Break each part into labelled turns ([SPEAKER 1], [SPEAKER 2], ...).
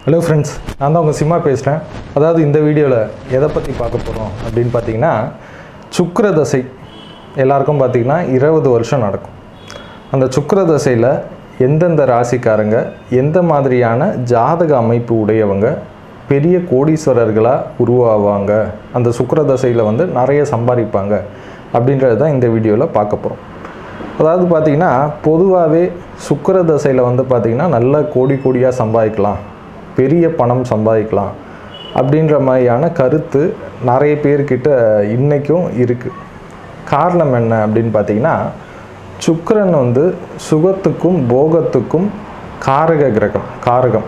[SPEAKER 1] hello friends நான் தான் உங்கள் சிம்மா பேசுகிறேன் அதாவது இந்த வீடியோவில் எதை பற்றி பார்க்க போகிறோம் அப்படின்னு பார்த்தீங்கன்னா சுக்கிர தசை எல்லாருக்கும் பார்த்தீங்கன்னா இருபது வருஷம் நடக்கும் அந்த சுக்கிர தசையில் எந்தெந்த ராசிக்காரங்க எந்த மாதிரியான ஜாதக அமைப்பு உடையவங்க பெரிய கோடீஸ்வரர்களாக உருவாவாங்க அந்த சுக்கிர தசையில் வந்து நிறைய சம்பாதிப்பாங்க அப்படின்றது தான் இந்த வீடியோவில் பார்க்க போகிறோம் அதாவது பார்த்தீங்கன்னா பொதுவாகவே சுக்கிர தசையில் வந்து பார்த்திங்கன்னா நல்ல கோடி கோடியாக சம்பாதிக்கலாம் பெரிய பணம் சம்பாதிக்கலாம் அப்படின்ற மாதிரியான கருத்து நிறைய பேர்கிட்ட இன்றைக்கும் இருக்குது காரணம் என்ன அப்படின்னு பார்த்தீங்கன்னா சுக்கிரன் வந்து சுகத்துக்கும் போகத்துக்கும் காரக கிரகம் காரகம்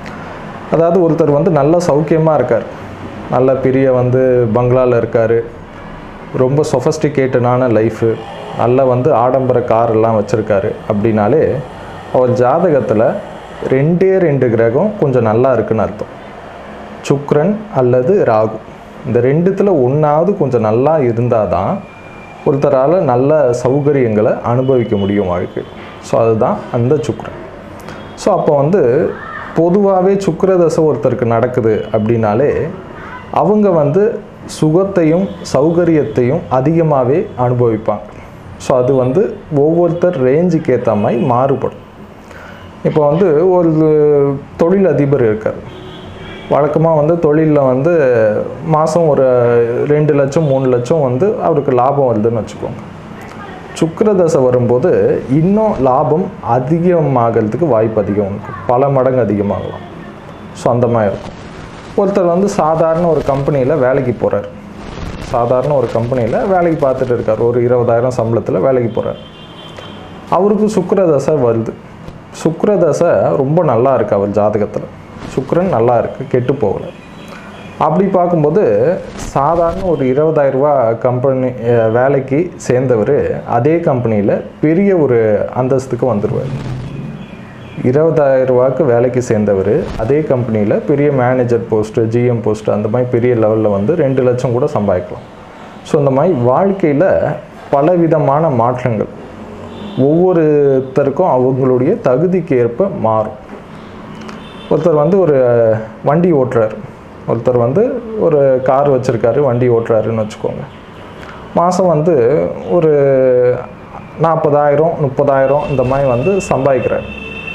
[SPEAKER 1] அதாவது ஒருத்தர் வந்து நல்ல சௌக்கியமாக இருக்கார் நல்ல பெரிய வந்து பங்களாவில் இருக்கார் ரொம்ப சொஃபஸ்டிகேட்டடான லைஃபு நல்ல வந்து ஆடம்பர கார் எல்லாம் வச்சுருக்காரு அப்படின்னாலே அவர் ஜாதகத்தில் ரெண்டே ரெண்டு கிரகம் கொஞ்சம் நல்லா இருக்குன்னு அர்த்தம் சுக்ரன் அல்லது ராகு இந்த ரெண்டுத்தில் ஒன்றாவது கொஞ்சம் நல்லா இருந்தால் தான் ஒருத்தரால் நல்ல சௌகரியங்களை அனுபவிக்க முடியும் வாழ்க்கை ஸோ அதுதான் அந்த சுக்ரன் ஸோ அப்போ வந்து பொதுவாகவே சுக்கிரதசை ஒருத்தருக்கு நடக்குது அப்படின்னாலே அவங்க வந்து சுகத்தையும் சௌகரியத்தையும் அதிகமாகவே அனுபவிப்பாங்க ஸோ அது வந்து ஒவ்வொருத்தர் ரேஞ்சுக்கு ஏற்ற மாதிரி மாறுபடும் இப்போ வந்து ஒரு தொழில் அதிபர் இருக்கார் வழக்கமாக வந்து தொழிலில் வந்து மாதம் ஒரு ரெண்டு லட்சம் மூணு லட்சம் வந்து அவருக்கு லாபம் வருதுன்னு வச்சுக்கோங்க சுக்கிரதசை வரும்போது இன்னும் லாபம் அதிகமாகிறதுக்கு வாய்ப்பு அதிகம் இருக்கும் பல மடங்கு அதிகமாகலாம் ஸோ அந்த மாதிரி இருக்கும் ஒருத்தர் வந்து சாதாரண ஒரு கம்பெனியில் வேலைக்கு போகிறார் சாதாரண ஒரு கம்பெனியில் வேலைக்கு பார்த்துட்டு இருக்கார் ஒரு இருபதாயிரம் சம்பளத்தில் வேலைக்கு போகிறார் அவருக்கு சுக்கிரதசை வருது சுக்கிரதசை ரொம்ப நல்லா இருக்குது அவர் ஜாதகத்தில் சுக்கிரன் நல்லா இருக்குது கெட்டு போகலை அப்படி பார்க்கும்போது சாதாரண ஒரு இருபதாயிரரூபா கம்பெனி அஹ், வேலைக்கு சேர்ந்தவர் அதே கம்பெனியில் பெரிய ஒரு அந்தஸ்துக்கு வந்துடுவார் இருபதாயிரம் ரூபாய்க்கு வேலைக்கு சேர்ந்தவர் அதே கம்பெனியில் பெரிய மேனேஜர் போஸ்ட்டு ஜிஎம் போஸ்ட்டு அந்த மாதிரி பெரிய லெவலில் வந்து ரெண்டு லட்சம் கூட சம்பாதிக்கலாம் ஸோ இந்த மாதிரி வாழ்க்கையில் பலவிதமான மாற்றங்கள் ஒவ்வொருத்தருக்கும் அவங்களுடைய தகுதிக்கு ஏற்ப மாறும் ஒருத்தர் வந்து ஒரு வண்டி ஓட்டுறார் ஒருத்தர் வந்து ஒரு கார் வச்சுருக்காரு வண்டி ஓட்டுறாருன்னு வச்சுக்கோங்க மாதம் வந்து ஒரு நாற்பதாயிரம் முப்பதாயிரம் இந்த மாதிரி வந்து சம்பாதிக்கிறார்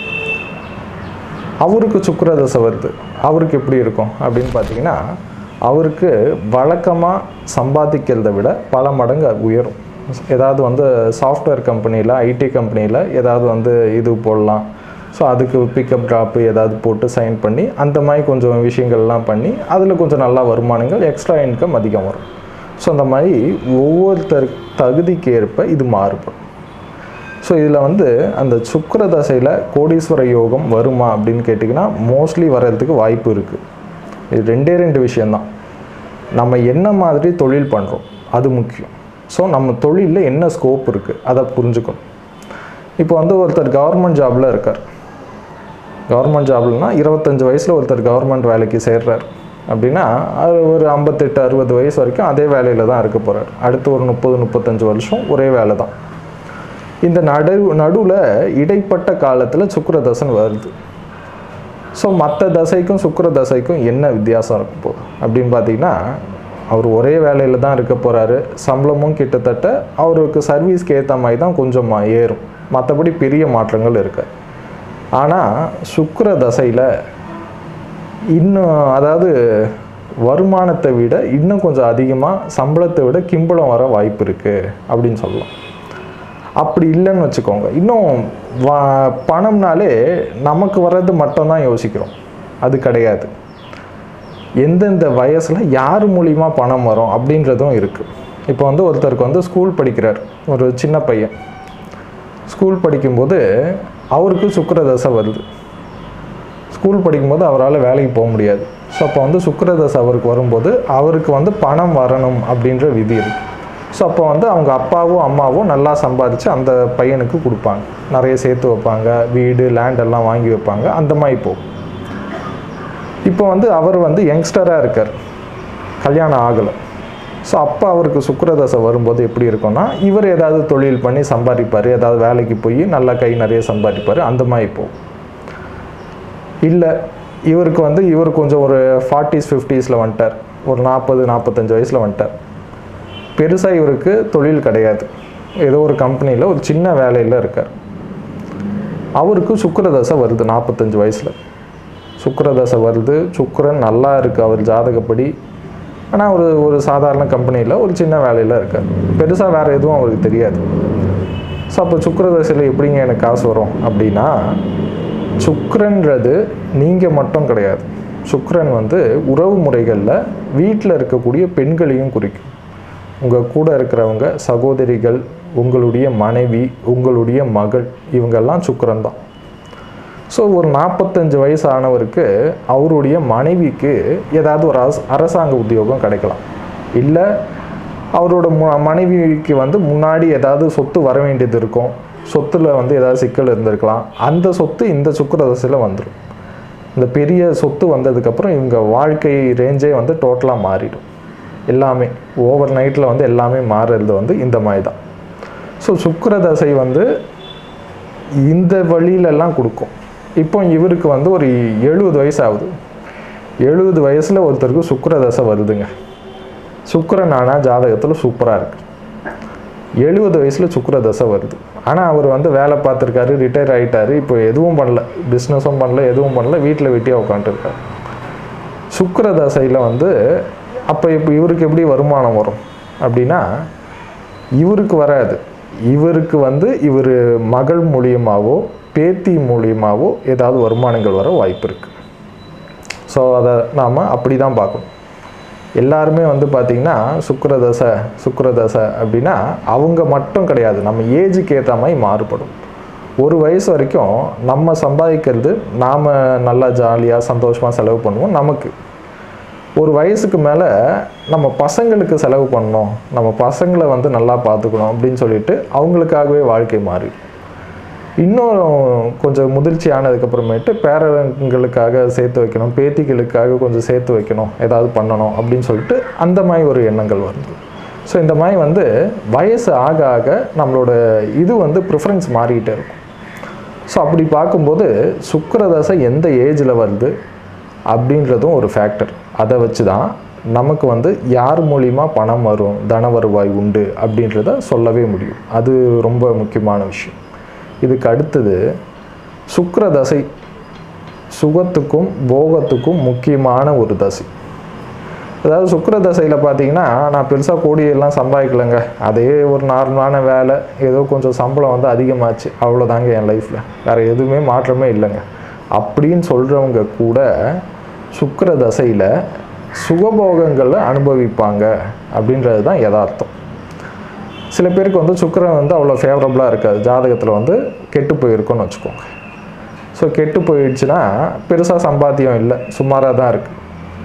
[SPEAKER 1] அவருக்கு சுக்கிரதசை வருது அவருக்கு எப்படி இருக்கும் அப்படின்னு பார்த்தீங்கன்னா அவருக்கு வழக்கமாக சம்பாதிக்கிறத விட பல மடங்கு உயரும் ஏதாவது வந்து சாஃப்ட்வேர் கம்பெனியில் ஐடி கம்பெனியில் ஏதாவது வந்து இது போடலாம் ஸோ அதுக்கு பிக்கப் ட்ராப்பு ஏதாவது போட்டு சைன் பண்ணி அந்த மாதிரி கொஞ்சம் விஷயங்கள்லாம் பண்ணி அதில் கொஞ்சம் நல்லா வருமானங்கள் எக்ஸ்ட்ரா இன்கம் அதிகம் வரும் ஸோ அந்த மாதிரி ஒவ்வொருத்தர் தகுதிக்கு ஏற்ப இது மாறுபடும் ஸோ இதில் வந்து அந்த சுக்கிர தசையில் கோடீஸ்வர யோகம் வருமா அப்படின்னு கேட்டிங்கன்னா மோஸ்ட்லி வர்றதுக்கு வாய்ப்பு இருக்குது இது ரெண்டே ரெண்டு விஷயந்தான் நம்ம என்ன மாதிரி தொழில் பண்ணுறோம் அது முக்கியம் ஸோ நம்ம தொழிலில் என்ன ஸ்கோப் இருக்குது அதை புரிஞ்சுக்கணும் இப்போ வந்து ஒருத்தர் கவர்மெண்ட் ஜாபில் இருக்கார் கவர்மெண்ட் ஜாப்லனா இருபத்தஞ்சு வயசில் ஒருத்தர் கவர்மெண்ட் வேலைக்கு சேர்றார் அப்படின்னா அது ஒரு ஐம்பத்தெட்டு அறுபது வயசு வரைக்கும் அதே வேலையில் தான் இருக்க போகிறார் அடுத்து ஒரு முப்பது முப்பத்தஞ்சு வருஷம் ஒரே வேலை தான் இந்த நடு நடுவில் இடைப்பட்ட காலத்தில் சுக்கிரதசன் வருது ஸோ மற்ற தசைக்கும் சுக்கிர தசைக்கும் என்ன வித்தியாசம் இருக்கும் போகுது அப்படின்னு பார்த்தீங்கன்னா அவர் ஒரே வேலையில் தான் இருக்க போகிறாரு சம்பளமும் கிட்டத்தட்ட அவருக்கு சர்வீஸ்க்கு ஏற்ற மாதிரி தான் கொஞ்சம் மா- ஏறும் மற்றபடி பெரிய மாற்றங்கள் இருக்கு ஆனால் சுக்கிர தசையில் இன்னும் அதாவது வருமானத்தை விட இன்னும் கொஞ்சம் அதிகமாக சம்பளத்தை விட கிம்பளம் வர வாய்ப்பு இருக்குது அப்படின்னு சொல்லலாம் அப்படி இல்லைன்னு வச்சுக்கோங்க இன்னும் வா- பணம்னாலே நமக்கு வர்றது மட்டும்தான் யோசிக்கிறோம் அது கிடையாது எந்தெந்த வயசில் யார் மூலிமா பணம் வரும் அப்படின்றதும் இருக்குது இப்போ வந்து ஒருத்தருக்கு வந்து ஸ்கூல் படிக்கிறார் ஒரு சின்ன பையன் ஸ்கூல் படிக்கும்போது அவருக்கு சுக்கிரதசை வருது ஸ்கூல் படிக்கும்போது அவரால் வேலைக்கு போக முடியாது ஸோ அப்போ வந்து சுக்கிரதசை அவருக்கு வரும்போது அவருக்கு வந்து பணம் வரணும் அப்படின்ற விதி இருக்குது ஸோ அப்போ வந்து அவங்க அப்பாவோ அம்மாவோ நல்லா சம்பாதிச்சு அந்த பையனுக்கு கொடுப்பாங்க நிறைய சேர்த்து வைப்பாங்க வீடு லேண்ட் எல்லாம் வாங்கி வைப்பாங்க அந்த மாதிரி போகும் இப்போ வந்து அவர் வந்து யங்ஸ்டராக இருக்கார் கல்யாணம் ஆகலை ஸோ அப்போ அவருக்கு சுக்கிரதசை வரும்போது எப்படி இருக்கும்னா இவர் ஏதாவது தொழில் பண்ணி சம்பாதிப்பார் ஏதாவது வேலைக்கு போய் நல்லா கை நிறைய சம்பாதிப்பார் அந்த மாதிரி போகும் இல்லை இவருக்கு வந்து இவர் கொஞ்சம் ஒரு ஃபார்ட்டிஸ் ஃபிஃப்டிஸில் வந்துட்டார் ஒரு நாற்பது நாற்பத்தஞ்சு வயசில் வந்துட்டார் பெருசாக இவருக்கு தொழில் கிடையாது ஏதோ ஒரு கம்பெனியில் ஒரு சின்ன வேலையில் இருக்கார் அவருக்கு சுக்கிரதசை வருது நாற்பத்தஞ்சு வயசில் சுக்கிரதசை வருது சுக்கிரன் நல்லா இருக்குது அவர் ஜாதகப்படி ஆனால் ஒரு ஒரு சாதாரண கம்பெனியில் ஒரு சின்ன வேலையில் இருக்கார் பெருசாக வேறு எதுவும் அவருக்கு தெரியாது ஸோ அப்போ சுக்கிரதசையில் எப்படிங்க எனக்கு காசு வரும் அப்படின்னா சுக்கிரன்றது நீங்கள் மட்டும் கிடையாது சுக்கிரன் வந்து உறவு முறைகளில் வீட்டில் இருக்கக்கூடிய பெண்களையும் குறிக்கும் உங்கள் கூட இருக்கிறவங்க சகோதரிகள் உங்களுடைய மனைவி உங்களுடைய மகள் இவங்கெல்லாம் சுக்கிரன் தான் ஸோ ஒரு நாற்பத்தஞ்சு வயசு ஆனவருக்கு அவருடைய மனைவிக்கு ஏதாவது ஒரு அரச அரசாங்க உத்தியோகம் கிடைக்கலாம் இல்லை அவரோட மு மனைவிக்கு வந்து முன்னாடி ஏதாவது சொத்து வர வேண்டியது இருக்கும் சொத்துல வந்து ஏதாவது சிக்கல் இருந்திருக்கலாம் அந்த சொத்து இந்த சுக்கிரதசையில் வந்துடும் இந்த பெரிய சொத்து வந்ததுக்கப்புறம் இவங்க வாழ்க்கை ரேஞ்சே வந்து டோட்டலாக மாறிடும் எல்லாமே ஓவர் நைட்டில் வந்து எல்லாமே மாறுறது வந்து இந்த மாதிரி தான் ஸோ சுக்கிரதசை வந்து இந்த வழியிலெல்லாம் கொடுக்கும் இப்போ இவருக்கு வந்து ஒரு எழுபது வயசு ஆகுது எழுபது வயசில் ஒருத்தருக்கு சுக்கிரதசை வருதுங்க சுக்கிரன் ஆனால் ஜாதகத்தில் சூப்பராக இருக்கு எழுபது வயசில் சுக்கிரதசை வருது ஆனால் அவர் வந்து வேலை பார்த்துருக்காரு ரிட்டையர் ஆகிட்டாரு இப்போ எதுவும் பண்ணல பிஸ்னஸும் பண்ணல எதுவும் பண்ணல வீட்டில் வெட்டியாக உட்காந்துருக்காரு சுக்கிரதசையில் வந்து அப்போ இப்போ இவருக்கு எப்படி வருமானம் வரும் அப்படின்னா இவருக்கு வராது இவருக்கு வந்து இவர் மகள் மூலியமாகவோ பேத்தி மூலியமாகவோ ஏதாவது வருமானங்கள் வர வாய்ப்பு இருக்குது ஸோ அதை நாம் அப்படி தான் பார்க்கணும் எல்லாருமே வந்து பார்த்திங்கன்னா சுக்கிரதசை சுக்கிரதசை அப்படின்னா அவங்க மட்டும் கிடையாது நம்ம ஏஜுக்கு ஏற்ற மாதிரி மாறுபடும் ஒரு வயசு வரைக்கும் நம்ம சம்பாதிக்கிறது நாம் நல்லா ஜாலியாக சந்தோஷமாக செலவு பண்ணுவோம் நமக்கு ஒரு வயசுக்கு மேலே நம்ம பசங்களுக்கு செலவு பண்ணணும் நம்ம பசங்களை வந்து நல்லா பார்த்துக்கணும் அப்படின்னு சொல்லிட்டு அவங்களுக்காகவே வாழ்க்கை மாறி இன்னும் கொஞ்சம் முதிர்ச்சி ஆனதுக்கப்புறமேட்டு பேரங்களுக்காக சேர்த்து வைக்கணும் பேத்திகளுக்காக கொஞ்சம் சேர்த்து வைக்கணும் ஏதாவது பண்ணணும் அப்படின்னு சொல்லிட்டு அந்த மாதிரி ஒரு எண்ணங்கள் வருது ஸோ இந்த மாதிரி வந்து வயசு ஆக ஆக நம்மளோட இது வந்து ப்ரிஃபரன்ஸ் மாறிக்கிட்டே இருக்கும் ஸோ அப்படி பார்க்கும்போது சுக்கிரதசை எந்த ஏஜில் வருது அப்படின்றதும் ஒரு ஃபேக்டர் அதை வச்சு தான் நமக்கு வந்து யார் மூலிமா பணம் வரும் தன வருவாய் உண்டு அப்படின்றத சொல்லவே முடியும் அது ரொம்ப முக்கியமான விஷயம் இதுக்கு அடுத்தது சுக்கிர தசை சுகத்துக்கும் போகத்துக்கும் முக்கியமான ஒரு தசை அதாவது சுக்கிர தசையில் பார்த்தீங்கன்னா நான் பெருசாக கோடியெல்லாம் சம்பாதிக்கலைங்க அதே ஒரு நார்மலான வேலை ஏதோ கொஞ்சம் சம்பளம் வந்து அதிகமாச்சு அவ்வளோதாங்க என் லைஃப்பில் வேறு எதுவுமே மாற்றமே இல்லைங்க அப்படின்னு சொல்கிறவங்க கூட சுக்கிர தசையில் சுகபோகங்களை அனுபவிப்பாங்க அப்படின்றது தான் யதார்த்தம் சில பேருக்கு வந்து சுக்கிரன் வந்து அவ்வளோ ஃபேவரபுளாக இருக்காது ஜாதகத்தில் வந்து கெட்டு போயிருக்குன்னு வச்சுக்கோங்க ஸோ கெட்டு போயிடுச்சுன்னா பெருசாக சம்பாத்தியம் இல்லை சுமாராக தான் இருக்குது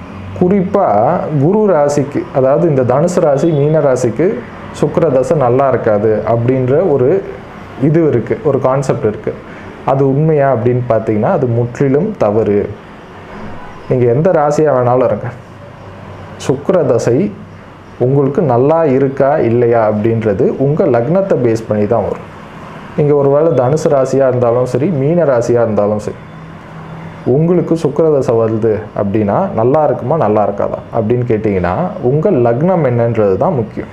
[SPEAKER 1] குறிப்பாக குரு ராசிக்கு அதாவது இந்த தனுசு ராசி மீன ராசிக்கு சுக்கிர தசை நல்லா இருக்காது அப்படின்ற ஒரு இது இருக்குது ஒரு கான்செப்ட் இருக்குது அது உண்மையா அப்படின்னு பார்த்தீங்கன்னா அது முற்றிலும் தவறு நீங்கள் எந்த ராசியாக வேணாலும் இருங்க சுக்கிர தசை உங்களுக்கு நல்லா இருக்கா இல்லையா அப்படின்றது உங்கள் லக்னத்தை பேஸ் பண்ணி தான் வரும் நீங்கள் ஒருவேளை தனுசு ராசியாக இருந்தாலும் சரி மீன ராசியாக இருந்தாலும் சரி உங்களுக்கு சுக்கிரதசை வருது அப்படின்னா நல்லா இருக்குமா நல்லா இருக்காதா அப்படின்னு கேட்டிங்கன்னா உங்கள் லக்னம் என்னன்றது தான் முக்கியம்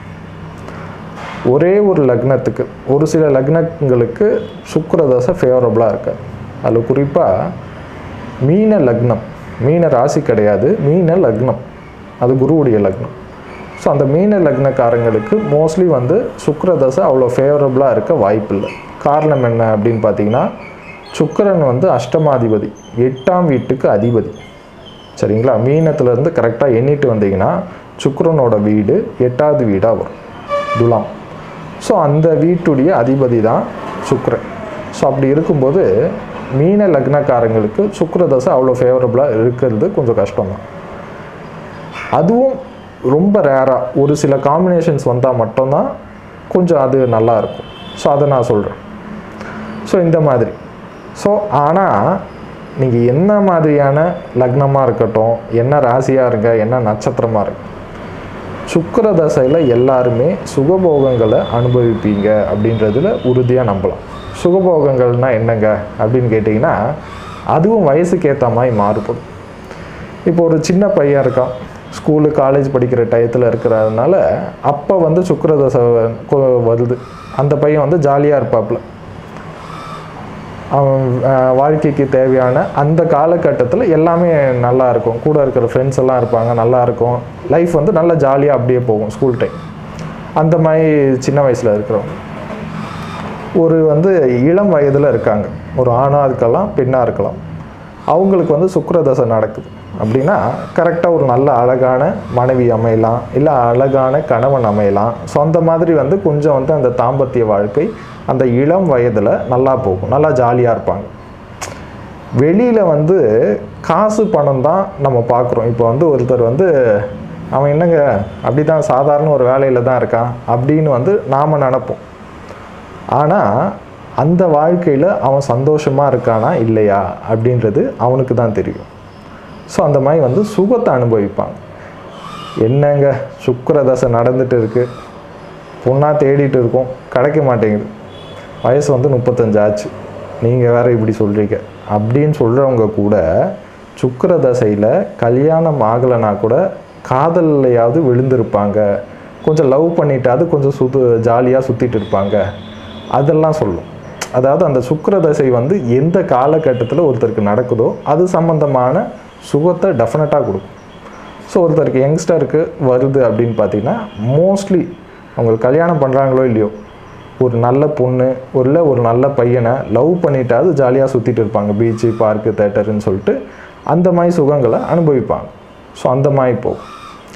[SPEAKER 1] ஒரே ஒரு லக்னத்துக்கு ஒரு சில லக்னங்களுக்கு சுக்கிரதசை ஃபேவரபுளாக இருக்காது அதில் குறிப்பாக மீன லக்னம் மீன ராசி கிடையாது மீன லக்னம் அது குருவுடைய லக்னம் ஸோ அந்த மீன லக்னக்காரங்களுக்கு மோஸ்ட்லி வந்து சுக்கிரதசை அவ்வளோ ஃபேவரபுளாக இருக்க வாய்ப்பில்லை காரணம் என்ன அப்படின்னு பார்த்தீங்கன்னா சுக்கிரன் வந்து அஷ்டமாதிபதி எட்டாம் வீட்டுக்கு அதிபதி சரிங்களா மீனத்துலேருந்து கரெக்டாக எண்ணிட்டு வந்தீங்கன்னா சுக்கிரனோட வீடு எட்டாவது வீடாக வரும் துலாம் ஸோ அந்த வீட்டுடைய அதிபதி தான் சுக்கிரன் ஸோ அப்படி இருக்கும்போது மீன லக்னக்காரங்களுக்கு சுக்கிரதசை அவ்வளோ ஃபேவரபுளாக இருக்கிறது கொஞ்சம் கஷ்டம்தான் அதுவும் ரொம்ப ரேராக ஒரு சில காம்பினேஷன்ஸ் வந்தால் மட்டும்தான் கொஞ்சம் அது நல்லா இருக்கும் ஸோ அதை நான் சொல்கிறேன் ஸோ இந்த மாதிரி ஸோ ஆனால் நீங்கள் என்ன மாதிரியான லக்னமாக இருக்கட்டும் என்ன ராசியாக இருங்க என்ன நட்சத்திரமாக இருக்கு சுக்கிர தசையில் எல்லாருமே சுகபோகங்களை அனுபவிப்பீங்க அப்படின்றதுல உறுதியாக நம்பலாம் சுகபோகங்கள்னா என்னங்க அப்படின்னு கேட்டிங்கன்னா அதுவும் வயசுக்கு ஏற்ற மாதிரி மாறுபடும் இப்போ ஒரு சின்ன பையன் இருக்கான் ஸ்கூலு காலேஜ் படிக்கிற டயத்தில் இருக்கிறதுனால அப்போ வந்து சுக்கிரதசை கொ- வருது அந்த பையன் வந்து ஜாலியாக இருப்பாப்புல அவன் அஹ், வாழ்க்கைக்கு தேவையான அந்த காலகட்டத்தில் எல்லாமே நல்லா இருக்கும் கூட இருக்கிற ஃப்ரெண்ட்ஸ் எல்லாம் இருப்பாங்க நல்லா இருக்கும் லைஃப் வந்து நல்லா ஜாலியாக அப்படியே போகும் ஸ்கூல் டைம் அந்த மாதிரி சின்ன வயசில் இருக்கிறவங்க ஒரு வந்து இளம் வயதில் இருக்காங்க ஒரு ஆணாக இருக்கலாம் பெண்ணாக இருக்கலாம் அவங்களுக்கு வந்து சுக்கிரதசை நடக்குது அப்படின்னா கரெக்டாக ஒரு நல்ல அழகான மனைவி அமையலாம் இல்லை அழகான கணவன் அமையலாம் ஸோ அந்த மாதிரி வந்து கொஞ்சம் வந்து அந்த தாம்பத்திய வாழ்க்கை அந்த இளம் வயதில் நல்லா போகும் நல்லா ஜாலியாக இருப்பாங்க வெளியில் வந்து காசு பணம் தான் நம்ம பார்க்குறோம் இப்போ வந்து ஒருத்தர் வந்து அவன் என்னங்க அப்படி தான் சாதாரண ஒரு வேலையில் தான் இருக்கான் அப்படின்னு வந்து நாம் நினப்போம் ஆனால் அந்த வாழ்க்கையில் அவன் சந்தோஷமாக இருக்கானா இல்லையா அப்படின்றது அவனுக்கு தான் தெரியும் ஸோ அந்த மாதிரி வந்து சுகத்தை அனுபவிப்பாங்க என்னங்க சுக்கிரதசை நடந்துட்டு இருக்கு பொண்ணாக தேடிட்டு இருக்கோம் கிடைக்க மாட்டேங்குது வயசு வந்து முப்பத்தஞ்சு ஆச்சு நீங்கள் வேற இப்படி சொல்கிறீங்க அப்படின்னு சொல்கிறவங்க கூட சுக்கிரதசையில் கல்யாணம் ஆகலைனா கூட காதல்லையாவது விழுந்திருப்பாங்க கொஞ்சம் லவ் பண்ணிட்டாவது கொஞ்சம் சுத்து ஜாலியாக சுற்றிட்டு இருப்பாங்க அதெல்லாம் சொல்லும் அதாவது அந்த சுக்கிரதசை வந்து எந்த காலகட்டத்தில் ஒருத்தருக்கு நடக்குதோ அது சம்பந்தமான சுகத்தை டெஃபினட்டாக கொடுக்கும் ஸோ ஒருத்தருக்கு யங்ஸ்டருக்கு வருது அப்படின்னு பார்த்தீங்கன்னா மோஸ்ட்லி அவங்களுக்கு கல்யாணம் பண்ணுறாங்களோ இல்லையோ ஒரு நல்ல பொண்ணு ஒரு இல்லை ஒரு நல்ல பையனை லவ் பண்ணிட்டாவது ஜாலியாக சுற்றிட்டு இருப்பாங்க பீச்சு பார்க்கு தேட்டருன்னு சொல்லிட்டு அந்த மாதிரி சுகங்களை அனுபவிப்பாங்க ஸோ அந்த மாதிரி போகும்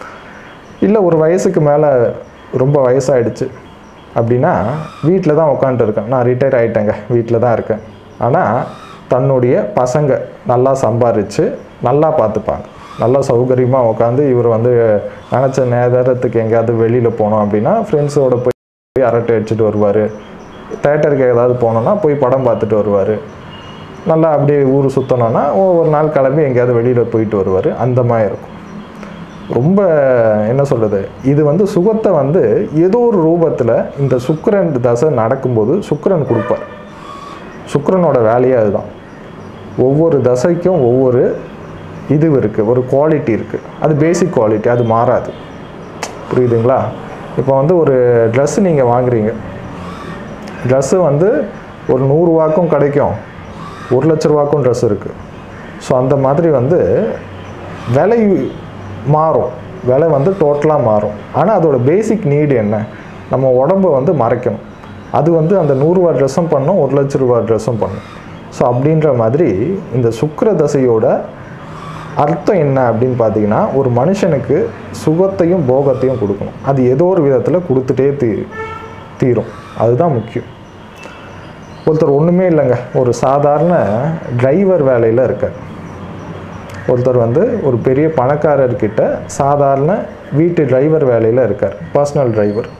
[SPEAKER 1] இல்லை ஒரு வயசுக்கு மேலே ரொம்ப வயசாயிடுச்சு அப்படின்னா வீட்டில் தான் உட்காந்துருக்கேன் நான் ரிட்டையர் ஆகிட்டேங்க வீட்டில் தான் இருக்கேன் ஆனால் தன்னுடைய பசங்க நல்லா சம்பாரித்து நல்லா பார்த்துப்பாங்க நல்லா சௌகரியமாக உட்காந்து இவர் வந்து நினச்ச நேரத்துக்கு எங்கேயாவது வெளியில் போனோம் அப்படின்னா ஃப்ரெண்ட்ஸோட போய் அரட்டை அடிச்சுட்டு வருவார் தேட்டருக்கு ஏதாவது போனோன்னா போய் படம் பார்த்துட்டு வருவார் நல்லா அப்படியே ஊர் சுற்றணுன்னா ஒவ்வொரு நாள் கிளம்பி எங்கேயாவது வெளியில் போயிட்டு வருவார் அந்த மாதிரி இருக்கும் ரொம்ப என்ன சொல்கிறது இது வந்து சுகத்தை வந்து ஏதோ ஒரு ரூபத்தில் இந்த சுக்கிரன் தசை நடக்கும்போது சுக்கிரன் கொடுப்பார் சுக்கிரனோட வேலையே அதுதான் ஒவ்வொரு தசைக்கும் ஒவ்வொரு இது இருக்குது ஒரு குவாலிட்டி இருக்குது அது பேசிக் குவாலிட்டி அது மாறாது புரியுதுங்களா இப்போ வந்து ஒரு ட்ரெஸ்ஸு நீங்கள் வாங்குறீங்க ட்ரெஸ்ஸு வந்து ஒரு நூறுரூவாக்கும் கிடைக்கும் ஒரு லட்ச ரூபாக்கும் ட்ரெஸ் இருக்குது ஸோ அந்த மாதிரி வந்து விலை மாறும் விலை வந்து டோட்டலாக மாறும் ஆனால் அதோட பேசிக் நீடு என்ன நம்ம உடம்பை வந்து மறைக்கணும் அது வந்து அந்த நூறுரூவா ட்ரெஸ்ஸும் பண்ணும் ஒரு லட்ச ரூபா ட்ரெஸ்ஸும் பண்ணும் ஸோ அப்படின்ற மாதிரி இந்த சுக்கிர தசையோட அர்த்தம் என்ன அப்படின்னு பார்த்தீங்கன்னா ஒரு மனுஷனுக்கு சுகத்தையும் போகத்தையும் கொடுக்கணும் அது ஏதோ ஒரு விதத்தில் கொடுத்துட்டே தீ தீரும் அதுதான் முக்கியம் ஒருத்தர் ஒன்றுமே இல்லைங்க ஒரு சாதாரண டிரைவர் வேலையில் இருக்கார் ஒருத்தர் வந்து ஒரு பெரிய பணக்காரர்கிட்ட சாதாரண வீட்டு டிரைவர் வேலையில் இருக்கார் பர்சனல் டிரைவர்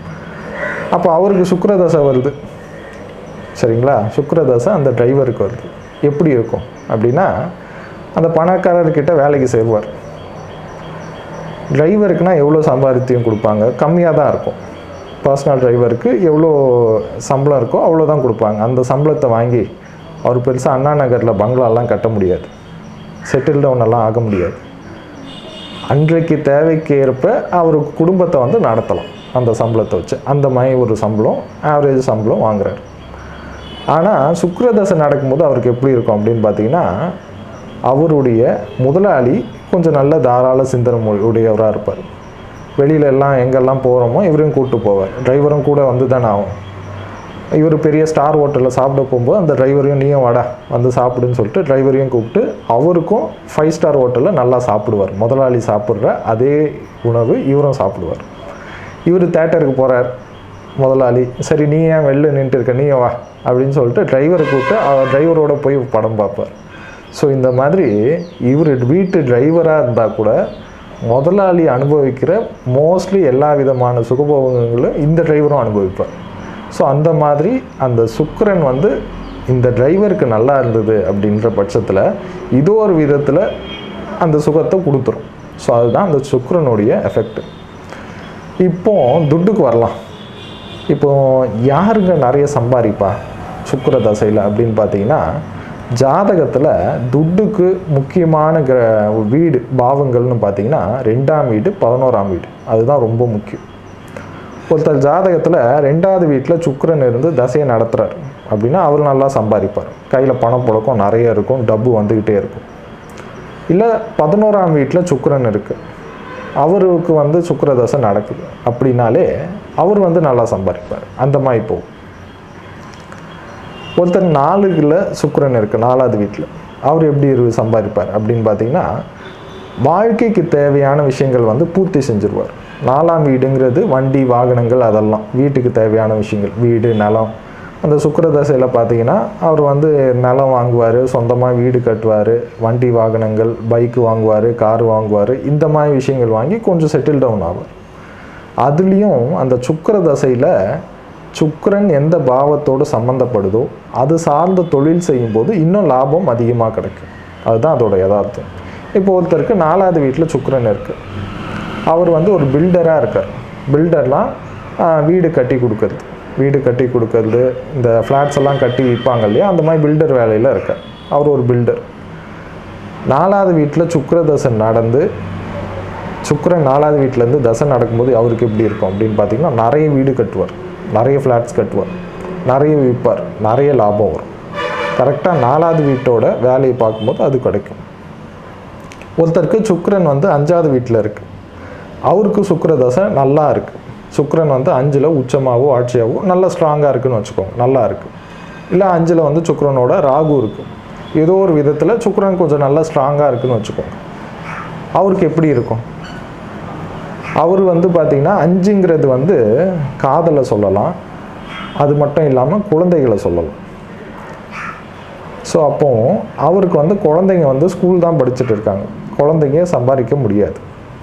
[SPEAKER 1] அப்போ அவருக்கு சுக்கிரதசை வருது சரிங்களா சுக்கிரதசை அந்த டிரைவருக்கு வருது எப்படி இருக்கும் அப்படின்னா அந்த பணக்காரர்கிட்ட வேலைக்கு சேருவார் டிரைவருக்குனா எவ்வளோ சம்பாதித்தியம் கொடுப்பாங்க கம்மியாக தான் இருக்கும் பர்சனல் டிரைவருக்கு எவ்வளோ சம்பளம் இருக்கோ அவ்வளோ தான் கொடுப்பாங்க அந்த சம்பளத்தை வாங்கி அவர் பெருசாக அண்ணா நகரில் பங்களாலாம் கட்ட முடியாது செட்டில் டவுன் எல்லாம் ஆக முடியாது அன்றைக்கு தேவைக்கு ஏற்ப அவர் குடும்பத்தை வந்து நடத்தலாம் அந்த சம்பளத்தை வச்சு அந்த மாதிரி ஒரு சம்பளம் ஆவரேஜ் சம்பளம் வாங்குறாரு ஆனால் சுக்கிரதசை நடக்கும்போது அவருக்கு எப்படி இருக்கும் அப்படின்னு பார்த்தீங்கன்னா அவருடைய முதலாளி கொஞ்சம் நல்ல தாராள சிந்தனை மொழி உடையவராக இருப்பார் வெளியில எல்லாம் எங்கெல்லாம் போகிறோமோ இவரையும் கூப்பிட்டு போவார் டிரைவரும் கூட வந்து தானே ஆகும் இவர் பெரிய ஸ்டார் ஹோட்டலில் சாப்பிட போகும்போது அந்த டிரைவரையும் நீயும் வாடா வந்து சாப்பிடுன்னு சொல்லிட்டு டிரைவரையும் கூப்பிட்டு அவருக்கும் ஃபைவ் ஸ்டார் ஹோட்டலில் நல்லா சாப்பிடுவார் முதலாளி சாப்பிட்ற அதே உணவு இவரும் சாப்பிடுவார் இவர் தேட்டருக்கு போகிறார் முதலாளி சரி நீ ஏன் வெளில நின்றுட்டு இருக்க நீயும் வா அப்படின்னு சொல்லிட்டு டிரைவரை கூப்பிட்டு அவர் டிரைவரோட போய் படம் பார்ப்பார் ஸோ இந்த மாதிரி இவர் வீட்டு டிரைவராக இருந்தால் கூட முதலாளி அனுபவிக்கிற மோஸ்ட்லி எல்லா விதமான சுகபோகங்களும் இந்த டிரைவரும் அனுபவிப்பார் ஸோ அந்த மாதிரி அந்த சுக்கிரன் வந்து இந்த டிரைவருக்கு நல்லா இருந்தது அப்படின்ற பட்சத்தில் இதோ ஒரு விதத்தில் அந்த சுகத்தை கொடுத்துரும் ஸோ அதுதான் அந்த சுக்கிரனுடைய எஃபெக்ட் இப்போ துட்டுக்கு வரலாம் இப்போ யாருங்க நிறைய சம்பாதிப்பா சுக்கிர தசையில் அப்படின்னு பார்த்தீங்கன்னா ஜாதகத்தில் துட்டுக்கு முக்கியமான கிர வீடு பாவங்கள்னு பார்த்தீங்கன்னா ரெண்டாம் வீடு பதினோராம் வீடு அதுதான் ரொம்ப முக்கியம் ஒருத்தர் ஜாதகத்தில் ரெண்டாவது வீட்டில் சுக்கிரன் இருந்து தசையை நடத்துகிறார் அப்படின்னா அவர் நல்லா சம்பாதிப்பார் கையில் பணம் புழக்கம் நிறைய இருக்கும் டப்பு வந்துக்கிட்டே இருக்கும் இல்லை பதினோராம் வீட்டில் சுக்கிரன் இருக்குது அவருக்கு வந்து சுக்கிர தசை நடக்குது அப்படின்னாலே அவர் வந்து நல்லா சம்பாதிப்பார் அந்த மாதிரி போகும் ஒருத்தர் நாலுல சுக்கிரன் இருக்குது நாலாவது வீட்டில் அவர் எப்படி இரு சம்பாதிப்பார் அப்படின்னு பார்த்தீங்கன்னா வாழ்க்கைக்கு தேவையான விஷயங்கள் வந்து பூர்த்தி செஞ்சுருவார் நாலாம் வீடுங்கிறது வண்டி வாகனங்கள் அதெல்லாம் வீட்டுக்கு தேவையான விஷயங்கள் வீடு நிலம் அந்த சுக்கிர தசையில் பார்த்தீங்கன்னா அவர் வந்து நிலம் வாங்குவார் சொந்தமாக வீடு கட்டுவார் வண்டி வாகனங்கள் பைக்கு வாங்குவார் கார் வாங்குவார் இந்த மாதிரி விஷயங்கள் வாங்கி கொஞ்சம் செட்டில் டவுன் ஆவார் அதுலேயும் அந்த சுக்கிர தசையில் சுக்கிரன் எந்த பாவத்தோடு சம்மந்தப்படுதோ அது சார்ந்த தொழில் செய்யும்போது இன்னும் லாபம் அதிகமாக கிடைக்கும் அதுதான் அதோட யதார்த்தம் இப்போ ஒருத்தருக்கு நாலாவது வீட்டில் சுக்கிரன் இருக்குது அவர் வந்து ஒரு பில்டராக இருக்கார் பில்டர்லாம் வீடு கட்டி கொடுக்கறது வீடு கட்டி கொடுக்கறது இந்த ஃப்ளாட்ஸ் எல்லாம் கட்டி விற்பாங்க இல்லையா அந்த மாதிரி பில்டர் வேலையில் இருக்கார் அவர் ஒரு பில்டர் நாலாவது வீட்டில் சுக்கிர தசை நடந்து சுக்கிரன் நாலாவது வீட்டிலேருந்து தசை நடக்கும்போது அவருக்கு எப்படி இருக்கும் அப்படின்னு பார்த்தீங்கன்னா நிறைய வீடு கட்டுவார் நிறைய ஃப்ளாட்ஸ் கட்டுவார் நிறைய விற்பார் நிறைய லாபம் வரும் கரெக்டாக நாலாவது வீட்டோட வேலையை பார்க்கும்போது அது கிடைக்கும் ஒருத்தருக்கு சுக்கிரன் வந்து அஞ்சாவது வீட்டில் இருக்குது அவருக்கு சுக்கிர தசை நல்லா இருக்குது சுக்கிரன் வந்து அஞ்சில் உச்சமாகவோ ஆட்சியாகவோ நல்லா ஸ்ட்ராங்காக இருக்குன்னு வச்சுக்கோங்க நல்லா இருக்குது இல்லை அஞ்சில் வந்து சுக்கிரனோட ராகு இருக்குது ஏதோ ஒரு விதத்தில் சுக்கிரன் கொஞ்சம் நல்லா ஸ்ட்ராங்காக இருக்குன்னு வச்சுக்கோங்க அவருக்கு எப்படி இருக்கும் அவர் வந்து பார்த்திங்கன்னா அஞ்சுங்கிறது வந்து காதலை சொல்லலாம் அது மட்டும் இல்லாமல் குழந்தைகளை சொல்லலாம் ஸோ அப்போ அவருக்கு வந்து குழந்தைங்க வந்து ஸ்கூல் தான் படிச்சுட்டு இருக்காங்க குழந்தைங்க சம்பாதிக்க முடியாது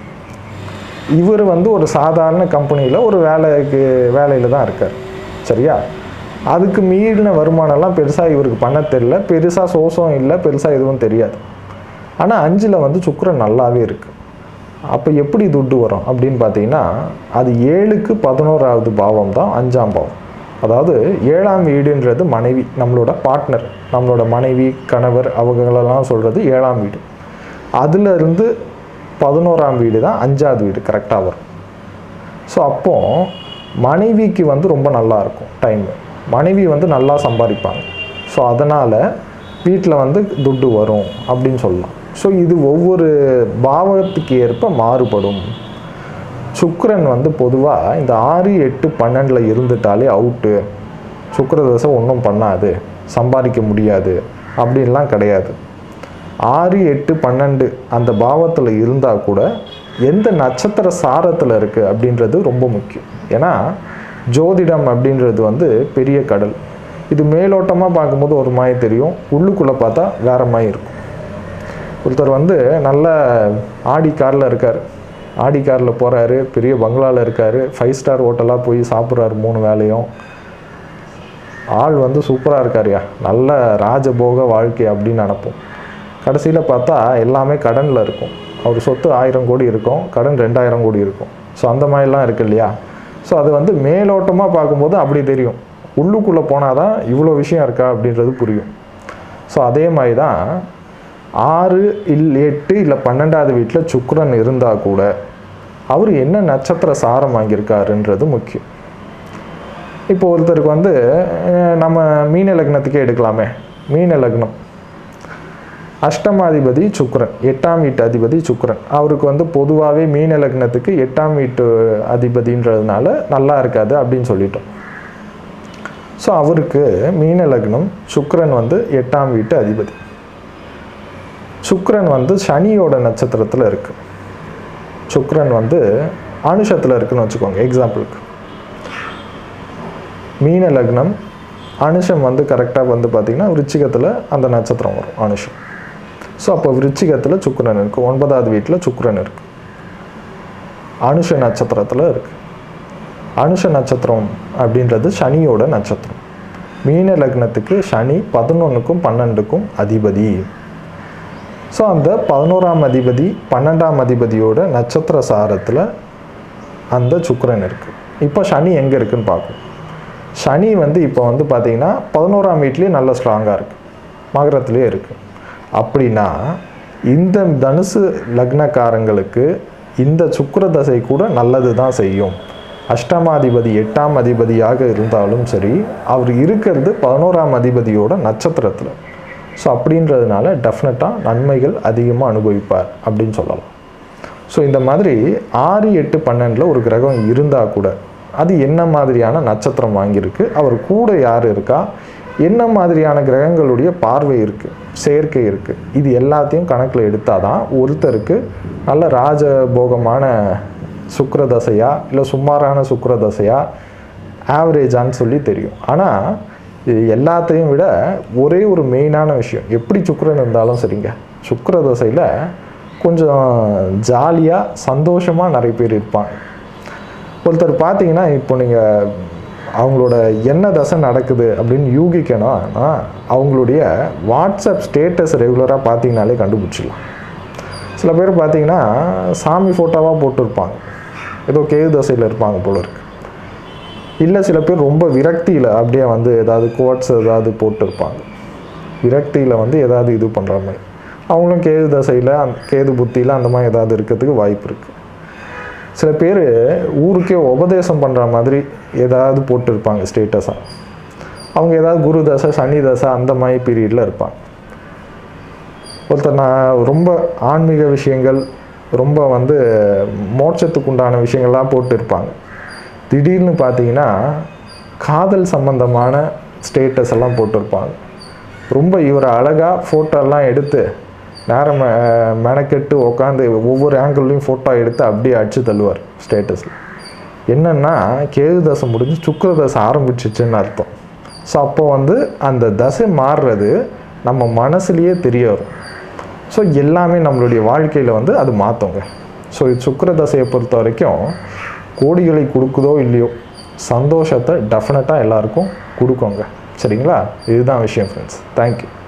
[SPEAKER 1] இவர் வந்து ஒரு சாதாரண கம்பெனியில் ஒரு வேலைக்கு வேலையில் தான் இருக்கார் சரியா அதுக்கு மீறின வருமானம்லாம் பெருசாக இவருக்கு பண்ண தெரியல பெருசாக சோசம் இல்லை பெருசாக எதுவும் தெரியாது ஆனால் அஞ்சில் வந்து சுக்கிரன் நல்லாவே இருக்குது அப்போ எப்படி துட்டு வரும் அப்படின்னு பார்த்தீங்கன்னா அது ஏழுக்கு பதினோராவது பாவம் தான் அஞ்சாம் பாவம் அதாவது ஏழாம் வீடுன்றது மனைவி நம்மளோட பார்ட்னர் நம்மளோட மனைவி கணவர் அவங்களெல்லாம் சொல்கிறது ஏழாம் வீடு அதுல இருந்து பதினோராம் வீடு தான் அஞ்சாவது வீடு கரெக்டாக வரும் ஸோ அப்போ மனைவிக்கு வந்து ரொம்ப நல்லா இருக்கும் டைம் மனைவி வந்து நல்லா சம்பாதிப்பாங்க ஸோ அதனால் வீட்டில் வந்து துட்டு வரும் அப்படின்னு சொல்லலாம் ஸோ இது ஒவ்வொரு பாவத்துக்கு ஏற்ப மாறுபடும் சுக்கிரன் வந்து பொதுவாக இந்த ஆறு எட்டு பன்னெண்டில் இருந்துட்டாலே அவுட்டு சுக்கிர தசை ஒன்றும் பண்ணாது சம்பாதிக்க முடியாது அப்படின்லாம் கிடையாது ஆறு எட்டு பன்னெண்டு அந்த பாவத்தில் இருந்தால் கூட எந்த நட்சத்திர சாரத்தில் இருக்குது அப்படின்றது ரொம்ப முக்கியம் ஏன்னா ஜோதிடம் அப்படின்றது வந்து பெரிய கடல் இது மேலோட்டமாக பார்க்கும்போது ஒரு மாதிரி தெரியும் உள்ளுக்குள்ளே பார்த்தா வேற மாதிரி இருக்கும் ஒருத்தர் வந்து நல்ல ஆடி காரில் இருக்கார் ஆடி காரில் போகிறாரு பெரிய பங்களாவில் இருக்கார் ஃபைவ் ஸ்டார் ஹோட்டலாக போய் சாப்பிட்றாரு மூணு வேலையும் ஆள் வந்து சூப்பராக இருக்காருயா நல்ல ராஜபோக வாழ்க்கை அப்படின்னு நினப்போம் கடைசியில் பார்த்தா எல்லாமே கடனில் இருக்கும் அவர் சொத்து ஆயிரம் கோடி இருக்கும் கடன் ரெண்டாயிரம் கோடி இருக்கும் ஸோ அந்த மாதிரிலாம் இருக்கு இல்லையா ஸோ அது வந்து மேலோட்டமாக பார்க்கும்போது அப்படி தெரியும் உள்ளுக்குள்ளே போனால் தான் இவ்வளோ விஷயம் இருக்கா அப்படின்றது புரியும் ஸோ அதே மாதிரி தான் ஆறு இல் எட்டு இல்லை பன்னெண்டாவது வீட்டில் சுக்கிரன் இருந்தால் கூட அவர் என்ன நட்சத்திர சாரம் வாங்கியிருக்காருன்றது முக்கியம் இப்போ ஒருத்தருக்கு வந்து அஹ், நம்ம மீன லக்னத்துக்கே எடுக்கலாமே மீன லக்னம் அஷ்டமாதிபதி சுக்கிரன் எட்டாம் வீட்டு அதிபதி சுக்கிரன் அவருக்கு வந்து பொதுவாகவே மீன லக்னத்துக்கு எட்டாம் வீட்டு அதிபதின்றதுனால நல்லா இருக்காது அப்படின்னு சொல்லிட்டோம் ஸோ அவருக்கு மீன லக்னம் சுக்கிரன் வந்து எட்டாம் வீட்டு அதிபதி சுக்கிரன் வந்து சனியோட நட்சத்திரத்தில் இருக்கு சுக்கிரன் வந்து அனுஷத்தில் இருக்குன்னு வச்சுக்கோங்க எக்ஸாம்பிளுக்கு மீன லக்னம் அனுஷம் வந்து கரெக்டாக வந்து பார்த்திங்கன்னா விருச்சிகத்தில் அந்த நட்சத்திரம் வரும் அனுஷம் ஸோ அப்போ விருச்சிகத்தில் சுக்கிரன் இருக்குது ஒன்பதாவது வீட்டில் சுக்கிரன் இருக்குது அனுஷ நட்சத்திரத்தில் இருக்குது அனுஷ நட்சத்திரம் அப்படின்றது சனியோட நட்சத்திரம் மீன லக்னத்துக்கு சனி பதினொன்றுக்கும் பன்னெண்டுக்கும் அதிபதி ஸோ அந்த பதினோராம் அதிபதி பன்னெண்டாம் அதிபதியோட நட்சத்திர சாரத்தில் அந்த சுக்கிரன் இருக்குது இப்போ சனி எங்கே இருக்குன்னு பார்ப்போம் சனி வந்து இப்போ வந்து பார்த்தீங்கன்னா பதினோராம் வீட்லேயும் நல்ல ஸ்ட்ராங்காக இருக்குது மகரத்துலேயே இருக்குது அப்படின்னா இந்த தனுசு லக்னக்காரங்களுக்கு இந்த சுக்கிர தசை கூட நல்லது தான் செய்யும் அஷ்டமாதிபதி எட்டாம் அதிபதியாக இருந்தாலும் சரி அவர் இருக்கிறது பதினோராம் அதிபதியோட நட்சத்திரத்தில் ஸோ அப்படின்றதுனால டெஃபினட்டாக நன்மைகள் அதிகமாக அனுபவிப்பார் அப்படின்னு சொல்லலாம் ஸோ இந்த மாதிரி ஆறு எட்டு பன்னெண்டில் ஒரு கிரகம் இருந்தால் கூட அது என்ன மாதிரியான நட்சத்திரம் வாங்கியிருக்கு அவர் கூட யார் இருக்கா என்ன மாதிரியான கிரகங்களுடைய பார்வை இருக்குது சேர்க்கை இருக்குது இது எல்லாத்தையும் கணக்கில் எடுத்தால் தான் ஒருத்தருக்கு நல்ல ராஜபோகமான சுக்கிர தசையா இல்லை சுமாரான சுக்கிர தசையா ஆவரேஜான்னு சொல்லி தெரியும் ஆனால் இது எல்லாத்தையும் விட ஒரே ஒரு மெயினான விஷயம் எப்படி சுக்கிரன் இருந்தாலும் சரிங்க சுக்கிர தசையில் கொஞ்சம் ஜாலியாக சந்தோஷமாக நிறைய பேர் இருப்பாங்க ஒருத்தர் பார்த்தீங்கன்னா இப்போ நீங்கள் அவங்களோட என்ன தசை நடக்குது அப்படின்னு யூகிக்கணும்னா அவங்களுடைய வாட்ஸ்அப் ஸ்டேட்டஸ் ரெகுலராக பார்த்தீங்கனாலே கண்டுபிடிச்சிடலாம் சில பேர் பார்த்தீங்கன்னா சாமி ஃபோட்டோவாக போட்டிருப்பாங்க ஏதோ கேது தசையில் இருப்பாங்க போல இருக்கு இல்லை சில பேர் ரொம்ப விரக்தியில் அப்படியே வந்து ஏதாவது கோட்ஸ் ஏதாவது போட்டிருப்பாங்க விரக்தியில் வந்து ஏதாவது இது பண்ணுற மாதிரி அவங்களும் கேது தசையில் அந்த கேது புத்தியில் அந்த மாதிரி ஏதாவது இருக்கிறதுக்கு வாய்ப்பு இருக்குது சில பேர் ஊருக்கே உபதேசம் பண்ணுற மாதிரி ஏதாவது போட்டிருப்பாங்க ஸ்டேட்டஸாக அவங்க ஏதாவது குரு தசை சனி தசை அந்த மாதிரி பீரியடில் இருப்பாங்க ஒருத்தர் நான் ரொம்ப ஆன்மீக விஷயங்கள் ரொம்ப வந்து மோட்சத்துக்கு உண்டான விஷயங்கள்லாம் போட்டிருப்பாங்க திடீர்னு பார்த்தீங்கன்னா காதல் சம்பந்தமான ஸ்டேட்டஸ் எல்லாம் போட்டிருப்பாங்க ரொம்ப இவர் அழகாக ஃபோட்டோலாம் எடுத்து நேரம் மெ- மெனக்கெட்டு உட்காந்து ஒவ்வொரு ஆங்கிள்லையும் ஃபோட்டோ எடுத்து அப்படியே அடிச்சு தள்ளுவார் ஸ்டேட்டஸில் என்னன்னா கேது தசை முடிஞ்சு சுக்கிர தசை ஆரம்பிச்சிச்சுன்னு அர்த்தம் ஸோ அப்போ வந்து அந்த தசை மாறுறது நம்ம மனசுலேயே தெரிய வரும் ஸோ எல்லாமே நம்மளுடைய வாழ்க்கையில் வந்து அது மாற்றுங்க ஸோ இது சுக்கிர தசையை பொறுத்த வரைக்கும் கோடிகளை கொடுக்குதோ இல்லையோ சந்தோஷத்தை டெஃபினட்டாக எல்லாருக்கும் கொடுக்குங்க சரிங்களா இதுதான் விஷயம் ஃப்ரெண்ட்ஸ் தேங்க்யூ